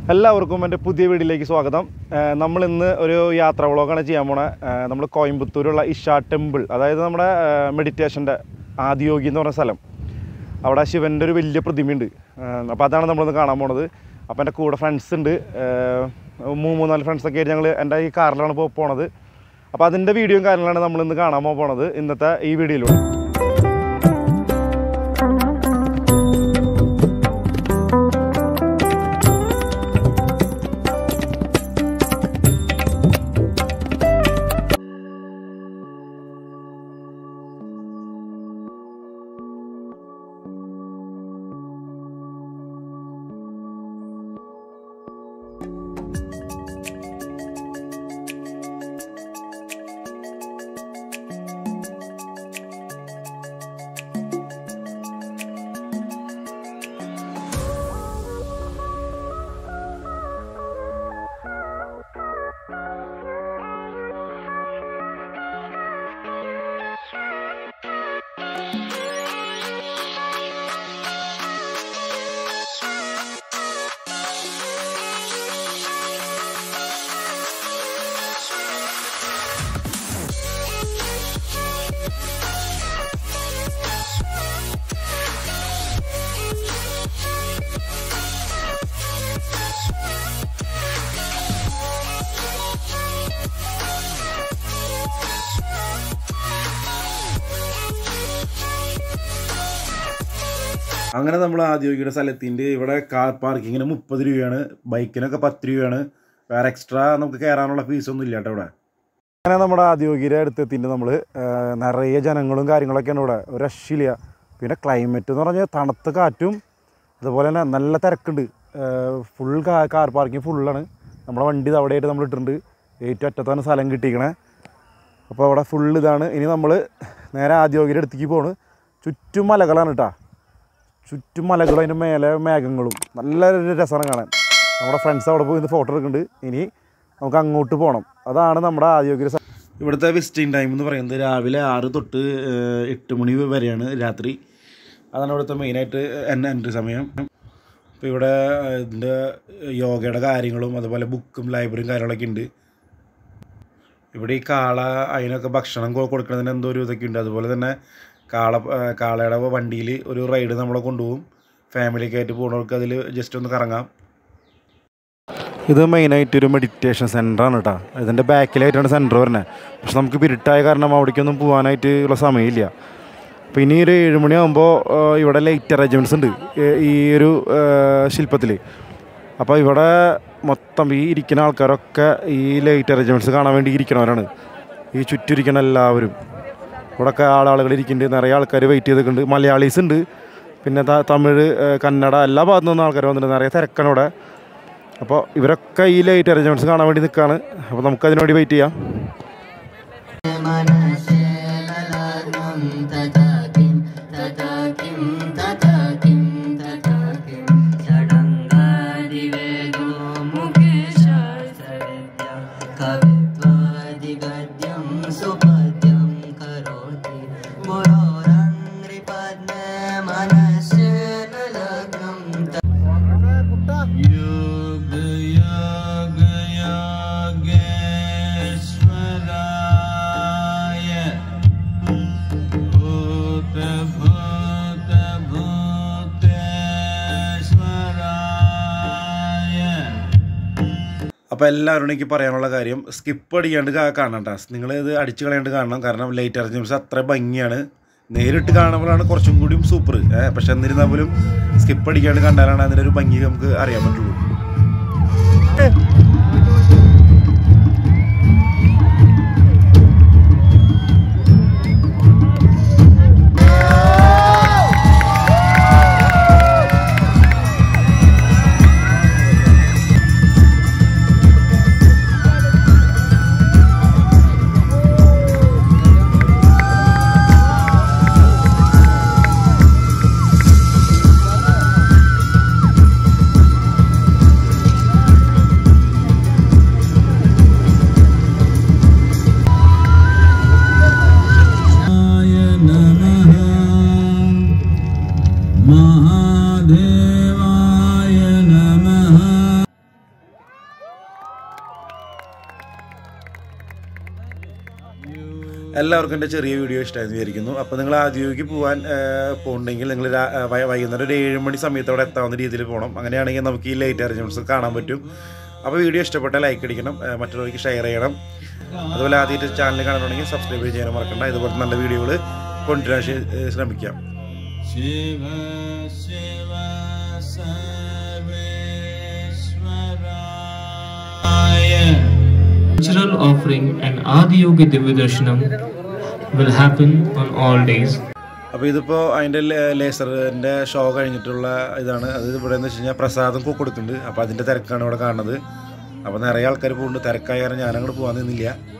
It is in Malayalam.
എല്ലാവർക്കും എൻ്റെ പുതിയ വീഡിയോയിലേക്ക് സ്വാഗതം നമ്മൾ ഇന്ന് ഒരു യാത്രാ വ്ളോഗാണ് ചെയ്യാൻ പോണേ നമ്മൾ കോയമ്പത്തൂരുള്ള ഇഷ ടെമ്പിൾ അതായത് നമ്മുടെ മെഡിറ്റേഷൻ്റെ ആദിയോഗി എന്ന് പറഞ്ഞ സ്ഥലം അവിടെ ശിവൻ്റെ ഒരു വലിയ പ്രതിമയുണ്ട് അപ്പോൾ അതാണ് നമ്മളിന്ന് കാണാൻ പോണത് അപ്പോൾ എൻ്റെ കൂടെ ഫ്രണ്ട്സ് ഉണ്ട് ഏഹ് മൂന്ന് മൂന്നാല് ഫ്രണ്ട്സൊക്കെ ആയിട്ട് ഞങ്ങൾ എൻ്റെ ഈ കാറിലാണ് ഇപ്പോൾ പോണത് അപ്പോൾ അതിൻ്റെ വീഡിയോയും കാര്യങ്ങളാണ് നമ്മളിന്ന് കാണാൻ പോണത് ഇന്നത്തെ ഈ വീഡിയോയിലൂടെ അങ്ങനെ നമ്മൾ ആദ്യോഗിയുടെ സ്ഥലത്തിൻ്റെ ഇവിടെ കാർ പാർക്കിങ്ങിന് മുപ്പത് രൂപയാണ് ബൈക്കിനൊക്കെ പത്ത് രൂപയാണ് വേറെ എക്സ്ട്രാ നമുക്ക് കയറാനുള്ള ഫീസൊന്നും ഇല്ല കേട്ടോ ഇവിടെ അങ്ങനെ നമ്മുടെ ആദ്യോഗിയുടെ അടുത്തെത്തിൻ്റെ നമ്മൾ നിറയെ ജനങ്ങളും കാര്യങ്ങളൊക്കെയാണ് ഇവിടെ ഒരു രക്ഷയില്ല പിന്നെ ക്ലൈമറ്റ് എന്ന് പറഞ്ഞാൽ തണുത്ത കാറ്റും അതുപോലെ തന്നെ നല്ല തിരക്കുണ്ട് ഫുൾ കാർ പാർക്കിംഗ് ഫുള്ളാണ് നമ്മുടെ വണ്ടി ഇത് അവിടെയായിട്ട് നമ്മൾ ഇട്ടിട്ടുണ്ട് ഏറ്റവും അറ്റത്താണ് സ്ഥലം കിട്ടിയിരിക്കണേ അപ്പോൾ അവിടെ ഫുൾ ഇതാണ് ഇനി നമ്മൾ നേരെ ആദ്യോഗിയുടെ അടുത്തേക്ക് പോണ് ചുറ്റും മലകളാണ് കേട്ടോ ചുറ്റും മലകളും അതിൻ്റെ മേലെ മേഘങ്ങളും നല്ല ഒരു രസമാണ് കാണാൻ നമ്മുടെ ഫ്രണ്ട്സ് അവിടെ പോയി ഫോട്ടോ എടുക്കുന്നുണ്ട് ഇനി നമുക്ക് അങ്ങോട്ട് പോകണം അതാണ് നമ്മുടെ ആദ്യോഗിക സ്ഥ- ഇവിടുത്തെ വിസിറ്റിംഗ് ടൈം എന്ന് പറയുന്നത് രാവിലെ ആറ് തൊട്ട് ഏഹ്, എട്ട് മണി വരെയാണ് രാത്രി അതാണ് ഇവിടുത്തെ മെയിനായിട്ട് എന്നെ എൻട്രി സമയം അപ്പോൾ ഇവിടെ ഏഹ്, ഇതിൻ്റെ യോഗയുടെ കാര്യങ്ങളും അതുപോലെ ബുക്കും ലൈബ്രറിയും കാര്യങ്ങളൊക്കെ ഉണ്ട് ഇവിടെ ഈ കാള അതിനൊക്കെ ഭക്ഷണം കൊ- കൊടുക്കുന്നതിന് എന്തോ ഒരു ഇതൊക്കെ ഉണ്ട് അതുപോലെ തന്നെ കാള ആ, കാളയുടെ വണ്ടിയിൽ ഒരു റൈഡ് നമ്മളെ കൊണ്ടുപോകും ഫാമിലിയൊക്കെ ആയിട്ട് പോകുന്നവർക്ക് അതിൽ ജസ്റ്റ് ഒന്ന് കറങ്ങാം ഇത് മെയിനായിട്ട് ഒരു മെഡിറ്റേഷൻ സെൻ്ററാണ് കേട്ടോ ഇതിൻ്റെ ബാക്കിലായിട്ടാണ് സെൻറ്റർ വരുന്നത് പക്ഷെ നമുക്ക് ഇരുട്ടായ കാരണം അവിടേക്കൊന്നും പോകാനായിട്ട് ഉള്ള സമയമില്ല അപ്പോൾ ഇനി ഒരു ഏഴ് മണിയാകുമ്പോൾ ഇവിടെ ലൈറ്റ് അറേഞ്ച്മെൻറ്റ്സ് ഉണ്ട് ഈ- ഈ ഒരു ശില്പത്തിൽ അപ്പോൾ ഇവിടെ മൊത്തം ഈ ഇരിക്കുന്ന ആൾക്കാരൊക്കെ ഈ ലൈറ്റ് അറേഞ്ച്മെൻറ്റ്സ് കാണാൻ വേണ്ടി ഇരിക്കണവരാണ് ഈ ചുറ്റിരിക്കണ എല്ലാവരും ഇവിടെയൊക്കെ ആളാളുകൾ ഇരിക്കുന്നുണ്ട് നിറയെ ആൾക്കാർ വെയിറ്റ് ചെയ്തിട്ടുണ്ട് മലയാളീസ് ഉണ്ട് പിന്നെ ത- തമിഴ് ഏഹ്, കന്നഡ എല്ലാ ഭാഗത്തു നിന്നും ആൾക്കാർ വന്നിട്ടുണ്ട് നിറയെ തിരക്കാണ് ഇവിടെ അപ്പോൾ ഇവരൊക്കെ ഈ ലൈറ്റ് അറേഞ്ച്മെൻറ്റ്സ് കാണാൻ വേണ്ടി നിൽക്കുകയാണ് അപ്പോൾ നമുക്ക് അതിനു വേണ്ടി വെയിറ്റ് ചെയ്യാം मनसे ललग्नं तथा किं तथा किं तथा किं तथा किं षडङ्गादिवेदो मुखे शास्त्रविद्या कवित्वादिगद्यं सुपद्यं करोति गुरोरङ्घ्रिपद्मे मनस्य ललग्नं योग योग योगेश्वराय भूत भूत भूतेश्वराय അപ്പോൾ എല്ലാവരോടും എനിക്ക് പറയാനുള്ള കാര്യം സ്കിപ്പ് അടിക്കാണ്ട് കാ- കാണണം കേട്ടോ നിങ്ങൾ ഇത് അടിച്ച് കളയാണ്ട് കാണണം കാരണം ലൈറ്റ് അറേഞ്ച്മെൻറ്റ്സ് അത്ര ഭംഗിയാണ് നേരിട്ട് കാണുമ്പോഴാണ് കുറച്ചും കൂടിയും സൂപ്പർ പക്ഷെ എന്നിരുന്നാൽ പോലും സ്കിപ്പ് അടിക്കാണ്ട് കണ്ടാലാണ് അതിൻ്റെ ഒരു ഭംഗി നമുക്ക് അറിയാൻ പറ്റുള്ളൂ എല്ലാവർക്കും എൻ്റെ ചെറിയ വീഡിയോ ഇഷ്ടമായെന്ന് വിചാരിക്കുന്നു അപ്പോൾ നിങ്ങൾ ആദ്യമേക്ക് പോകാൻ പോകുന്നുണ്ടെങ്കിൽ നിങ്ങൾ രാ- ആ, വൈ- വൈകുന്നേരം ഒരു ഏഴ് മണി സമയത്ത് അവിടെ എത്താവുന്ന രീതിയിൽ പോകണം അങ്ങനെയാണെങ്കിൽ നമുക്ക് ഈ ലൈറ്റ് അറേഞ്ച്മെൻറ്റ്സ് കാണാൻ പറ്റും അപ്പോൾ വീഡിയോ ഇഷ്ടപ്പെട്ടാൽ ലൈക്ക് അടിക്കണം ആ, മറ്റുള്ളവർക്ക് ഷെയർ ചെയ്യണം അതുപോലെ ആദ്യമായിട്ട് ചാനൽ കാണണമെങ്കിൽ സബ്സ്ക്രൈബ് ചെയ്യാൻ മറക്കണ്ട ഇതുപോലത്തെ നല്ല വീഡിയോകൾ കൊണ്ടുവരാൻ ശ- ഏ, ശ്രമിക്കാം Shiva Shiva Sarveshwaraya cultural offering and Adi Yogi Divyadarshanam will happen on all days. അപ്പോൾ ഇതിപ്പോൾ അതിൻ്റെ ലേസറിൻ്റെ ഷോ കഴിഞ്ഞിട്ടുള്ള ഇതാണ് അത് ഇവിടെ എന്ന് വെച്ച് കഴിഞ്ഞാൽ പ്രസാദം ഒക്കെ കൊടുക്കുന്നുണ്ട് അപ്പോൾ അതിൻ്റെ തിരക്കാണ് ഇവിടെ കാണുന്നത് അപ്പോൾ നിറയെ ആൾക്കാർ പോകുന്നുണ്ട് തിരക്കായ കാരണം ഞാനങ്ങോട്ട് പോകാൻ നിന്നില്ല